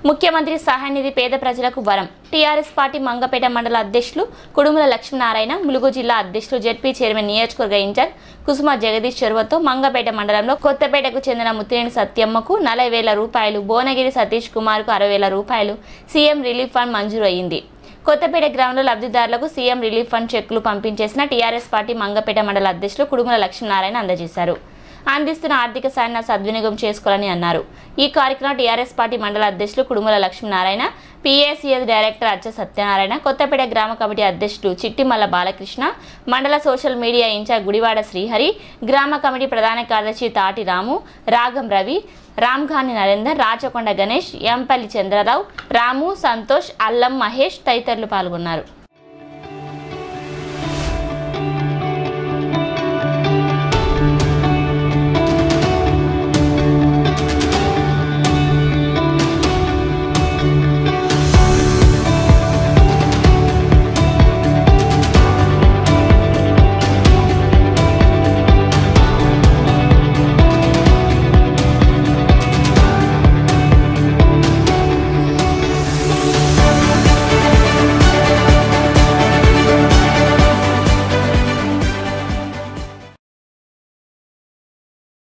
ముఖ్యమంత్రి సహాయ నిధి పేద ప్రజలకు వరం టీఆర్ఎస్ పార్టీ మంగపేట మండల అధ్యక్షులు కుడుముల లక్ష్మీనారాయణ ములుగు జిల్లా అధ్యక్షులు జెడ్పీ చైర్మన్ నియోజకవర్గ ఇన్ఛార్జ్ కుసుమ జగదీష్ చొరవతో మంగపేట మండలంలో కొత్తపేటకు చెందిన ముత్తినేని సత్యమ్మకు నలభై వేల రూపాయలు భువనగిరి సతీష్ కుమార్కు అరవై వేల రూపాయలు సీఎం రిలీఫ్ ఫండ్ మంజూరు అయింది కొత్తపేట గ్రామంలో లబ్ధిదారులకు సీఎం రిలీఫ్ ఫండ్ చెక్కులు పంపించేసిన టీఆర్ఎస్ పార్టీ మంగపేట మండల అధ్యక్షులు కుడుముల లక్ష్మీనారాయణ అందజేశారు అందిస్తున్న ఆర్థిక సాయాన్ని సద్వినియోగం చేసుకోవాలని అన్నారు ఈ కార్యక్రమం టీఆర్ఎస్ పార్టీ మండల అధ్యక్షులు కుడుముల లక్ష్మీనారాయణ పిఏసీఎస్ డైరెక్టర్ అచ్చ సత్యనారాయణ కొత్తపేట గ్రామ కమిటీ అధ్యక్షుడు చిట్టిమల్ల బాలకృష్ణ మండల social media incharge Gudivada Srihari గ్రామ కమిటీ ప్రధాన కార్యదర్శి తాటి రాము రాగం రవి రామ్ఘాని నరేందర్ రాచకొండ గణేష్ ఎంపల్లి చంద్రరావు రాము సంతోష్ అల్లం మహేష్ తదితరులు పాల్గొన్నారు